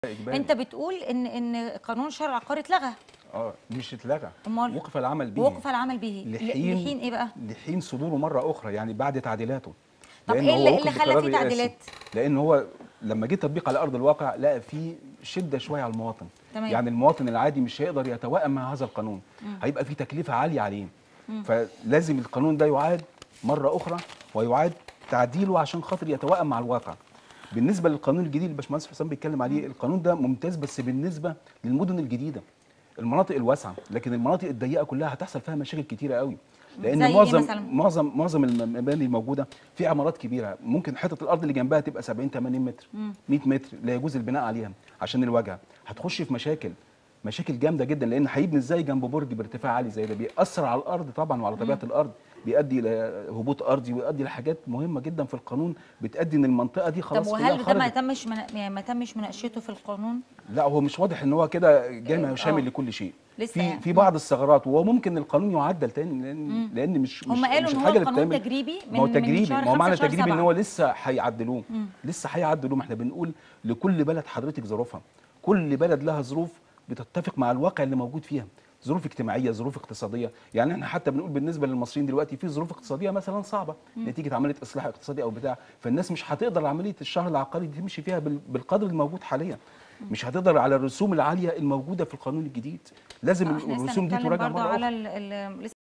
إجباري. انت بتقول ان ان قانون الشرع العقاري اتلغى اه مش اتلغى امال وقف العمل به وقف العمل به لحين لحين ايه بقى لحين صدوره مره اخرى يعني بعد تعديلاته طب لأن ايه هو اللي, وقف اللي خلى بقرار فيه رئاسي. تعديلات لان هو لما جه تطبيق على ارض الواقع لقى فيه شده شويه على المواطن تمام. يعني المواطن العادي مش هيقدر يتوائم مع هذا القانون هيبقى فيه تكلفه عاليه عليه فلازم القانون ده يعاد مره اخرى ويعاد تعديله عشان خاطر يتوائم مع الواقع بالنسبه للقانون الجديد اللي الباشمهندس حسام بيتكلم عليه القانون ده ممتاز بس بالنسبه للمدن الجديده المناطق الواسعه لكن المناطق الضيقه كلها هتحصل فيها مشاكل كتيره قوي زي لان إيه معظم مثلاً؟ معظم معظم المباني الموجوده في عمارات كبيره ممكن حته الارض اللي جنبها تبقى 70 80 متر 100 متر لا يجوز البناء عليها عشان الواجهه هتخش في مشاكل مشاكل جامده جدا لان هيبني ازاي جنب برج بارتفاع عالي زي ده بيأثر على الارض طبعا وعلى طبيعه الارض بيؤدي الى هبوط ارضي ويؤدي لحاجات مهمه جدا في القانون بتؤدي ان المنطقه دي طب خلاص كلها وهل ده ما خرجت. تمش من... يعني ما تمش مناقشته في القانون لا هو مش واضح ان هو كده جامع آه. وشامل لكل شيء لسه في يعني. في بعض الثغرات وممكن القانون يعدل تاني لان لان مش مش هم قالوا مش ان هو الحاجه اللي القانون بتتعمل تجريبي من ما هو من تجريبي شهر ما هو معنى خمسة لشهر تجريبي ان سبعة. هو لسه هيعدلوه لسه هيعدلوه ما احنا بنقول لكل بلد حضرتك ظروفها كل بلد لها ظروف بتتفق مع الواقع اللي موجود فيها ظروف اجتماعيه ظروف اقتصاديه يعني احنا حتى بنقول بالنسبه للمصريين دلوقتي في ظروف اقتصاديه مثلا صعبه نتيجه عمليه اصلاح اقتصادي او بتاع فالناس مش هتقدر عمليه الشهر العقاري دي تمشي فيها بال- بالقدر الموجود حاليا مش هتقدر على الرسوم العاليه الموجوده في القانون الجديد لازم آه، احنا لسه الرسوم دي هنتكلم تراجع برضو مره على أخرى. ال... ال... لسه